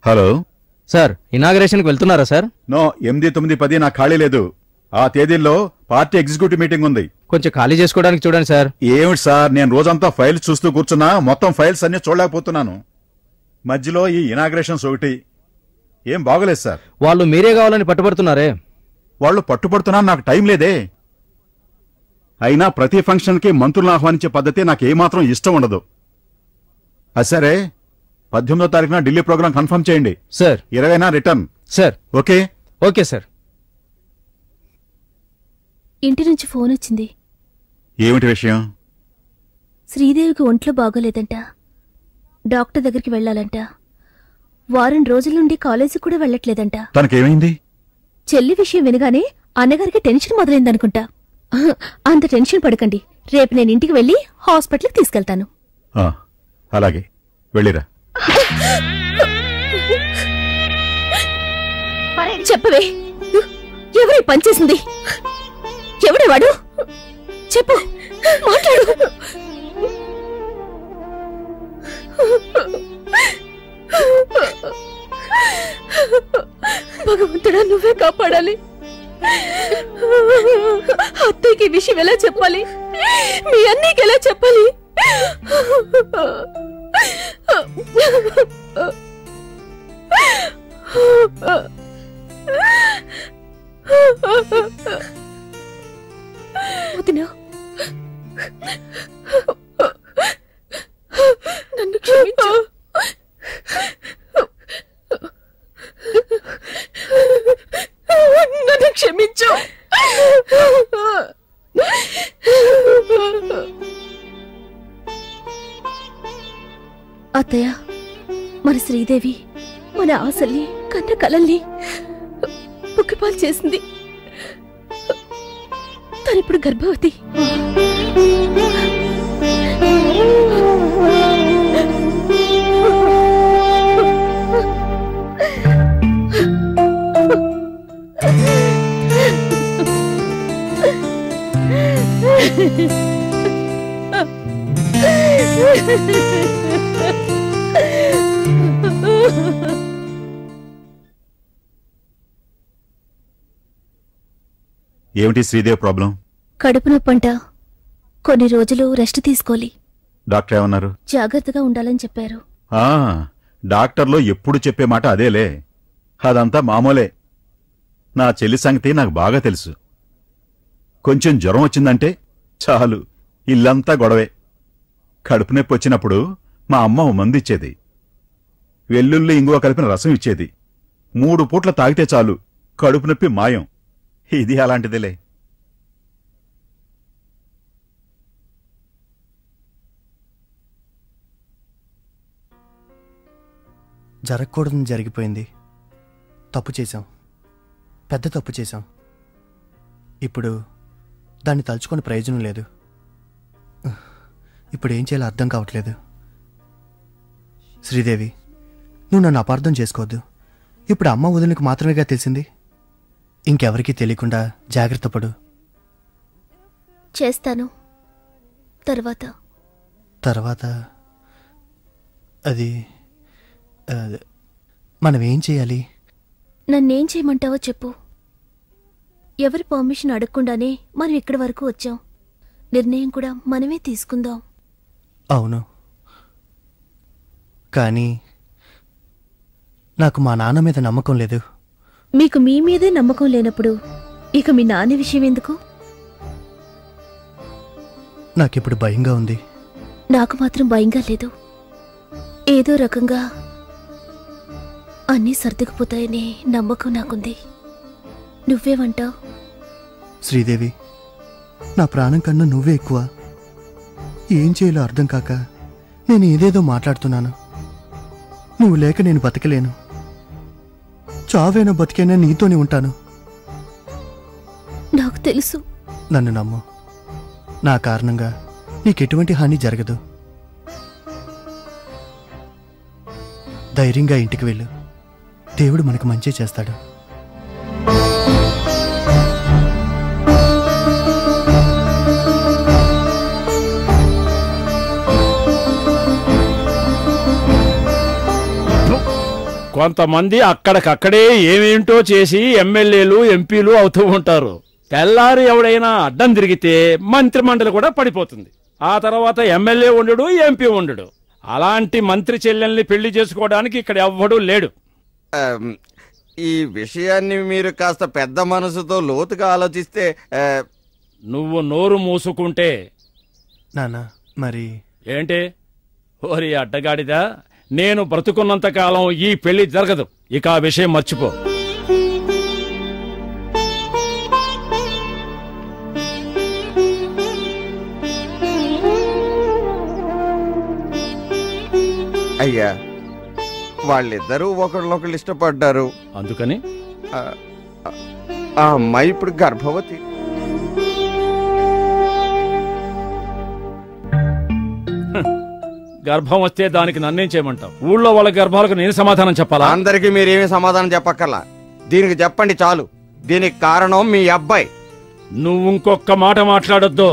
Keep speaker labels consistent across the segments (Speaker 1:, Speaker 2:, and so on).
Speaker 1: Hello
Speaker 2: sir ఇనాగరేషన్కి వెళ్తున్నారా sir
Speaker 1: no ఎనిమిది తొమ్మిది పది నాకు ఖాళీ లేదు ఆ తేదీల్లో పార్టీ ఎగ్జిక్యూటివ్ మీటింగ్ ఉంది
Speaker 2: కొంచెం ఖాళీ చేసుకోవడానికి చూడండి సార్
Speaker 1: ఏమిటి సార్ నేను రోజంతా ఫైల్స్ చూస్తూ కూర్చున్నా మొత్తం ఫైల్స్ అన్ని చూడలేకపోతున్నాను మధ్యలో ఈ ఇనాగ్రేషన్స్ ఒకటి ఏం బాగలేదు సార్
Speaker 2: వాళ్ళు మీరే కావాలని పట్టుబడుతున్నారే
Speaker 1: వాళ్ళు పట్టుపడుతున్నా నాకు టైం లేదే అయినా ప్రతి ఫంక్షన్కి మంత్రులను ఆహ్వానించే పద్ధతి నాకు ఏమాత్రం ఇష్టం ఉండదు అది సరే పద్దెనిమిదో తారీఖున ఢిల్లీ ప్రోగ్రాం కన్ఫర్మ్ చేయండి
Speaker 2: సార్
Speaker 1: ఇరవైనా return
Speaker 2: sir
Speaker 1: okay
Speaker 2: okay sir
Speaker 3: ఇంటి నుంచి ఫోన్ వచ్చింది
Speaker 1: ఏమిటి విషయం
Speaker 3: శ్రీదేవికి ఒంట్లో బాగోలేదంట డాక్టర్ దగ్గరికి వెళ్ళాలంట వారం రోజుల నుండి కాలేజీకి కూడా వెళ్ళట్లేదంట
Speaker 1: తనకేమైంది
Speaker 3: చెల్లి విషయం వినగానే అన్నగారికి టెన్షన్ మొదలైందనుకుంటా అంత టెన్షన్ పడకండి రేపు నేను ఇంటికి వెళ్ళి హాస్పిటల్కి తీసుకెళ్తాను
Speaker 1: ఆ, అలాగే వెళ్ళిరా
Speaker 3: చెప్పవే ఎవరి పనిచేసింది ఎవడే వాడు చెప్పు మాట్లాడు భగవంతుడా నువ్వే కాపాడాలి అత్తయ్యకి ఈ విషయం ఎలా చెప్పాలి మీ అన్నయ్యకి ఎలా చెప్పాలి వదినా నన్ను క్షమించు నన్ను క్షమించు అత్తయ్య మన శ్రీదేవి మన ఆశల్ని కన్న కలల్ని పుక్కిపాలు చేసింది తనిప్పుడు గర్భవతి
Speaker 1: ఏమిటి శ్రీదేవ్ ప్రాబ్లం
Speaker 3: కడుపు నొప్పంట కొన్ని రోజులు రెస్ట్ తీసుకోవాలి
Speaker 1: డాక్టర్ ఏమన్నారు
Speaker 3: జాగ్రత్తగా ఉండాలని చెప్పారు
Speaker 1: ఆ డాక్టర్లో ఎప్పుడు చెప్పే మాట అదేలే అదంతా మామూలే నా చెల్లి సంగతి నాకు బాగా తెలుసు కొంచెం జ్వరం వచ్చిందంటే చాలు ఇల్లంతా గొడవే కడుపు నొప్పి వచ్చినప్పుడు మా అమ్మ ఓ మందు ఇచ్చేది వెల్లుల్లి ఇంగువ కలిపిన రసం ఇచ్చేది మూడు పూట్ల తాగితే చాలు కడుపు నొప్పి మాయం ఇది అలాంటిదిలే
Speaker 4: జరగకూడదని జరిగిపోయింది తప్పు చేశాం పెద్ద తప్పు చేశాం ఇప్పుడు దాన్ని తలుచుకొని ప్రయోజనం లేదు ఇప్పుడు ఏం చేయాలో అర్థం కావట్లేదు శ్రీదేవి నువ్వు నన్ను అపార్థం చేసుకోవద్దు ఇప్పుడు అమ్మ వదినకు మాత్రమేగా తెలిసింది ఇంకెవరికీ తెలియకుండా జాగ్రత్త పడు
Speaker 3: చేస్తాను తర్వాత
Speaker 4: తర్వాత అది అది, మనం ఏం చేయాలి
Speaker 3: నన్నేం చేయమంటావో చెప్పు ఎవరి పర్మిషన్ అడగకుండానే మనం ఇక్కడి వరకు వచ్చాం నిర్ణయం కూడా మనమే తీసుకుందాం
Speaker 4: అవును కానీ నాకు మా నాన్న మీద నమ్మకం లేదు
Speaker 3: మీకు మీ మీదే నమ్మకం లేనప్పుడు ఇక మీ నాన్న విషయం ఎందుకు
Speaker 4: నాకిప్పుడు భయంగా ఉంది
Speaker 3: నాకు మాత్రం భయంగా లేదు ఏదో రకంగా అన్నీ సర్దుకుపోతాయనే నమ్మకం నాకుంది నువ్వేమంటావు
Speaker 4: శ్రీదేవి నా ప్రాణం కన్నా నువ్వే ఎక్కువ ఏం చేయాలో అర్థం కాక నేను ఏదేదో మాట్లాడుతున్నాను నువ్వు లేక నేను బతకలేను చావైనా బతికైనా నీతోనే ఉంటాను
Speaker 3: నాకు తెలుసు
Speaker 4: నన్ను నమ్ము నా కారణంగా నీకెటువంటి హాని జరగదు ధైర్యంగా ఇంటికి వెళ్ళు దేవుడు మనకు మంచి చేస్తాడు
Speaker 5: కొంతమంది అక్కడికక్కడే ఏమేంటో చేసి ఎమ్మెల్యేలు ఎంపీలు అవుతూ ఉంటారు తెల్లారి ఎవడైనా అడ్డం తిరిగితే మంత్రిమండలి కూడా పడిపోతుంది ఆ తర్వాత ఎమ్మెల్యే ఉండడు ఎంపీ ఉండడు అలాంటి మంత్రి చెల్లెల్ని పెళ్లి చేసుకోవడానికి ఇక్కడ ఎవ్వడూ లేడు
Speaker 6: ఆమ్, ఈ విషయాన్ని మీరు కాస్త పెద్ద మనసుతో లోతుగా ఆలోచిస్తే ఆ,
Speaker 5: నువ్వు నోరు మూసుకుంటే
Speaker 4: నాన్న మరి
Speaker 5: ఏంటి ఓరి అడ్డగాడిదా నేను బ్రతుకున్నంత కాలం ఈ పెళ్లి జరగదు ఇక ఆ విషయం మర్చిపో
Speaker 6: అయ్యా వాళ్ళిద్దరూ ఒకళ్ళొకళ్ళు ఇష్టపడ్డారు
Speaker 5: అందుకని
Speaker 6: ఆ, ఆ, ఆ అమ్మాయి ఇప్పుడు గర్భవతి
Speaker 5: గర్భం వస్తే దానికి నన్నేం చేయమంటావు ఊళ్ళో వాళ్ళ గర్భాలకు నేను సమాధానం చెప్పాలా
Speaker 6: అందరికీ మీరేమీ సమాధానం చెప్పక్కర్లా దీనికి చెప్పండి చాలు దీనికి కారణం మీ అబ్బాయి
Speaker 5: నువ్వు ఇంకొక మాట మాట్లాడొద్దు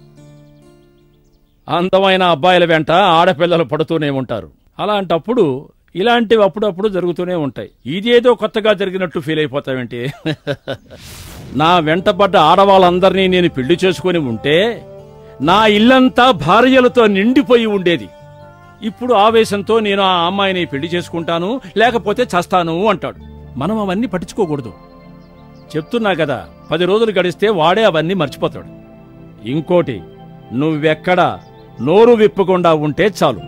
Speaker 5: అందమైన అబ్బాయిల వెంట ఆడపిల్లలు పడుతూనే ఉంటారు అలాంటప్పుడు ఇలాంటివి అప్పుడప్పుడు జరుగుతూనే ఉంటాయి ఇదేదో కొత్తగా జరిగినట్టు ఫీల్ అయిపోతావేంటి నా వెంటపడ్డ ఆడవాళ్ళందరినీ నేను పెళ్లి చేసుకుని ఉంటే నా ఇల్లంతా భార్యలతో నిండిపోయి ఉండేది ఇప్పుడు ఆవేశంతో నేను ఆ అమ్మాయిని పెళ్లి చేసుకుంటాను లేకపోతే చస్తాను అంటాడు మనం అవన్నీ పట్టించుకోకూడదు చెప్తున్నా కదా పది రోజులు గడిస్తే వాడే అవన్నీ మర్చిపోతాడు ఇంకోటి నువ్వెక్కడ నోరు విప్పకుండా ఉంటే చాలు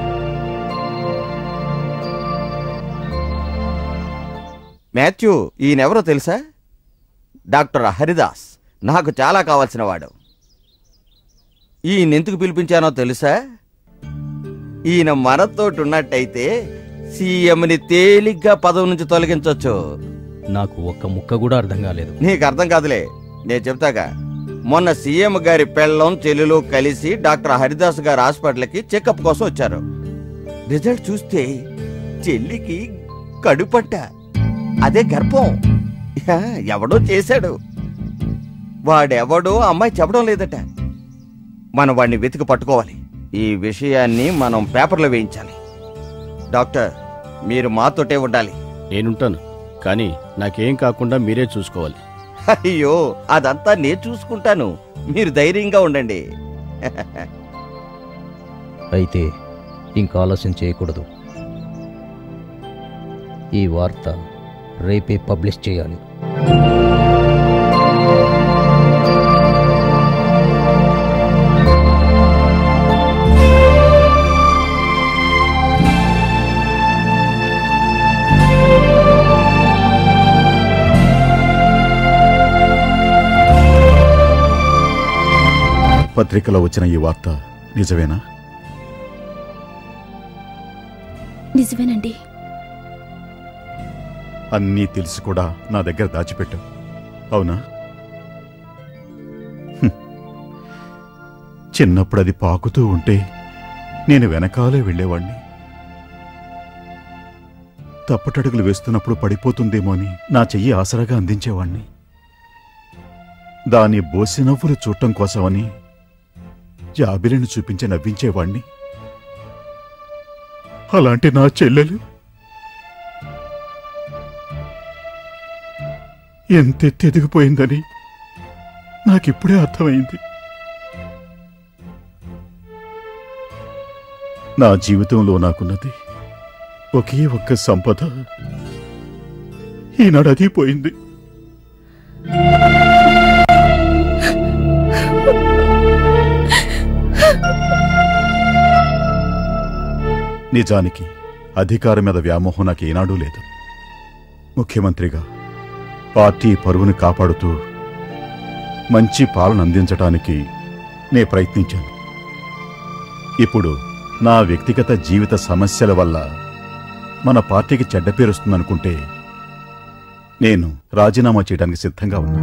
Speaker 6: మాథ్యూ ఈయనెవరో తెలుసా డాక్టర్ హరిదాస్ నాకు చాలా కావాల్సిన వాడు ఈయన ఎందుకు పిలిపించానో తెలుసా ఈయన మనతోటి ఉన్నట్టయితే సీఎంని తేలిగ్గా పదవి నుంచి తొలగించొచ్చు
Speaker 2: నాకు ఒక్క ముక్క కూడా అర్థం కాలేదు
Speaker 6: నీకు అర్థం కాదులే నేను చెప్తాగా మొన్న సీఎం గారి పెళ్ళం చెల్లెలు కలిసి డాక్టర్ హరిదాస్ గారి హాస్పిటల్కి చెకప్ కోసం వచ్చారు రిజల్ట్ చూస్తే చెల్లికి కడుపట్ట అదే గర్భం యా, ఎవడో చేశాడు వాడెవడో అమ్మాయి చెప్పడం లేదట మనం వాడిని వెతికి పట్టుకోవాలి ఈ విషయాన్ని మనం పేపర్లో వేయించాలి డాక్టర్ మీరు మాతోటే ఉండాలి
Speaker 7: నేనుంటాను కానీ నాకేం కాకుండా మీరే చూసుకోవాలి
Speaker 6: అయ్యో అదంతా నేను చూసుకుంటాను మీరు ధైర్యంగా ఉండండి
Speaker 8: అయితే ఇంకా ఆలస్యం చేయకూడదు ఈ వార్త రేపే పబ్లిష్ చేయాలి
Speaker 1: పత్రికలో వచ్చిన ఈ వార్త నిజమేనా
Speaker 3: నిజమేనండి
Speaker 1: అన్నీ తెలిసి కూడా నా దగ్గర దాచిపెట్టావు అవునా హ్మ్. చిన్నప్పుడు అది పాకుతూ ఉంటే నేను వెనకాలే వెళ్ళేవాణ్ణి తప్పటడుగులు వేస్తున్నప్పుడు పడిపోతుందేమో అని నా చెయ్యి ఆసరాగా అందించేవాణ్ణి దాని బోసి నవ్వులు చూడటం కోసమని జాబిలిని చూపించి నవ్వించేవాణ్ణి అలాంటి నా చెల్లెలు ఎంతెత్తి ఎదిగిపోయిందని నాకిప్పుడే అర్థమైంది నా జీవితంలో నాకున్నది ఒకే ఒక్క సంపద ఈనాడు అది పోయింది నిజానికి అధికారం మీద వ్యామోహం నాకు ఏనాడూ లేదు ముఖ్యమంత్రిగా పార్టీ పరువును కాపాడుతూ మంచి పాలన అందించటానికి నే ప్రయత్నించాను ఇప్పుడు నా వ్యక్తిగత జీవిత సమస్యల వల్ల మన పార్టీకి చెడ్డ పేరుస్తుందనుకుంటే నేను రాజీనామా చేయడానికి సిద్ధంగా ఉన్నా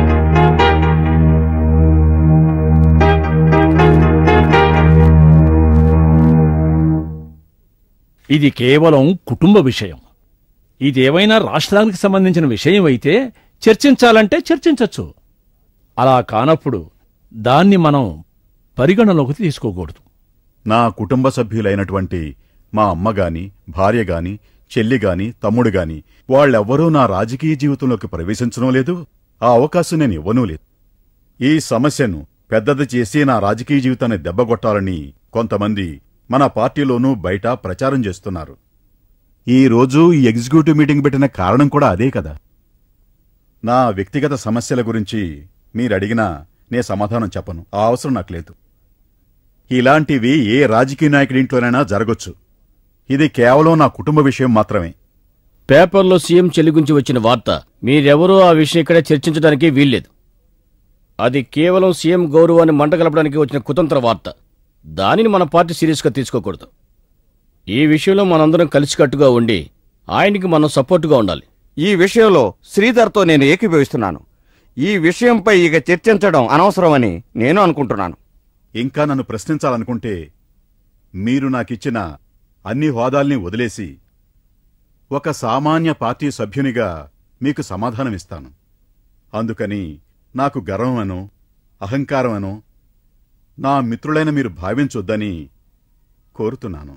Speaker 5: ఇది కేవలం కుటుంబ విషయం ఇదేవైనా రాష్ట్రానికి సంబంధించిన విషయం అయితే చర్చించాలంటే చర్చించచ్చు అలా కానప్పుడు దాన్ని మనం పరిగణలోకి తీసుకోకూడదు
Speaker 1: నా కుటుంబ సభ్యులైనటువంటి మా అమ్మగాని భార్య గాని చెల్లి గాని తమ్ముడు గాని వాళ్ళెవ్వరూ నా రాజకీయ జీవితంలోకి ప్రవేశించడం లేదు ఆ అవకాశం నేను ఇవ్వనూ లేదు ఈ సమస్యను పెద్దది చేసి నా రాజకీయ జీవితాన్ని దెబ్బగొట్టాలని కొంతమంది మన పార్టీలోనూ బయట ప్రచారం చేస్తున్నారు ఈ రోజు ఈ ఎగ్జిక్యూటివ్ మీటింగ్ పెట్టిన కారణం కూడా అదే కదా నా వ్యక్తిగత సమస్యల గురించి మీరడిగినా నే సమాధానం చెప్పను ఆ అవసరం నాకు లేదు ఇలాంటివి ఏ రాజకీయ నాయకుడి ఇంట్లోనైనా జరగొచ్చు ఇది కేవలం నా కుటుంబ విషయం మాత్రమే
Speaker 7: పేపర్లో సీఎం చెల్లి గురించి వచ్చిన వార్త మీరెవరూ ఆ విషయం ఇక్కడ చర్చించడానికి వీల్లేదు అది కేవలం సీఎం గౌరవాన్ని మంటగలపడానికి వచ్చిన కుతంత్ర వార్త దానిని మన పార్టీ సీరియస్గా తీసుకోకూడదు ఈ విషయంలో మనందరం కలిసికట్టుగా ఉండి ఆయనకి మనం సపోర్టుగా ఉండాలి
Speaker 6: ఈ విషయంలో శ్రీధర్తో నేను ఏకీభవిస్తున్నాను ఈ విషయంపై ఇక చర్చించడం అనవసరమని నేను అనుకుంటున్నాను
Speaker 1: ఇంకా నన్ను ప్రశ్నించాలనుకుంటే మీరు నాకిచ్చిన అన్ని హోదాల్ని వదిలేసి ఒక సామాన్య పార్టీ సభ్యునిగా మీకు సమాధానమిస్తాను అందుకని నాకు గర్వమనో అహంకారమనో నా మిత్రులైన మీరు భావించొద్దని కోరుతున్నాను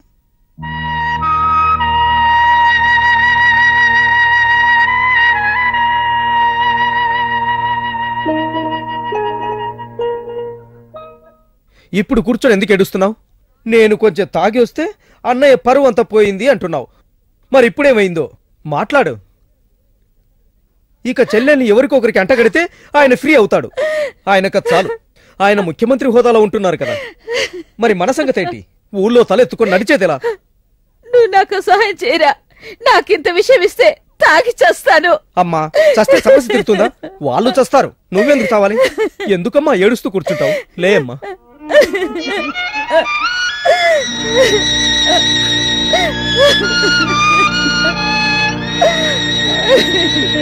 Speaker 9: ఇప్పుడు కూర్చొని ఎందుకు ఏడుస్తున్నావు నేను కొంచెం తాగి వస్తే అన్నయ్య పరువు అంతా పోయింది అంటున్నావు మరి ఇప్పుడేమైందో మాట్లాడు ఇక చెల్లెల్ని ఎవరికొకరికి అంటగడితే ఆయన ఫ్రీ అవుతాడు ఆయనకు అది చాలు ఆయన ముఖ్యమంత్రి హోదాలో ఉంటున్నారు కదా మరి మన సంగతి ఏంటి ఊళ్ళో తలెత్తుకొని నడిచేదిలా
Speaker 10: నువ్వు నాకు సహాయం చేయరా నాకింత విషయం ఇస్తే తాగి చేస్తాను
Speaker 9: అమ్మా చస్తే సమస్య తిరుగుతుందా వాళ్ళు చస్తారు నువ్వెందుకు చావాలి ఎందుకమ్మా ఏడుస్తూ కూర్చుంటావు లే అమ్మా
Speaker 10: ఆ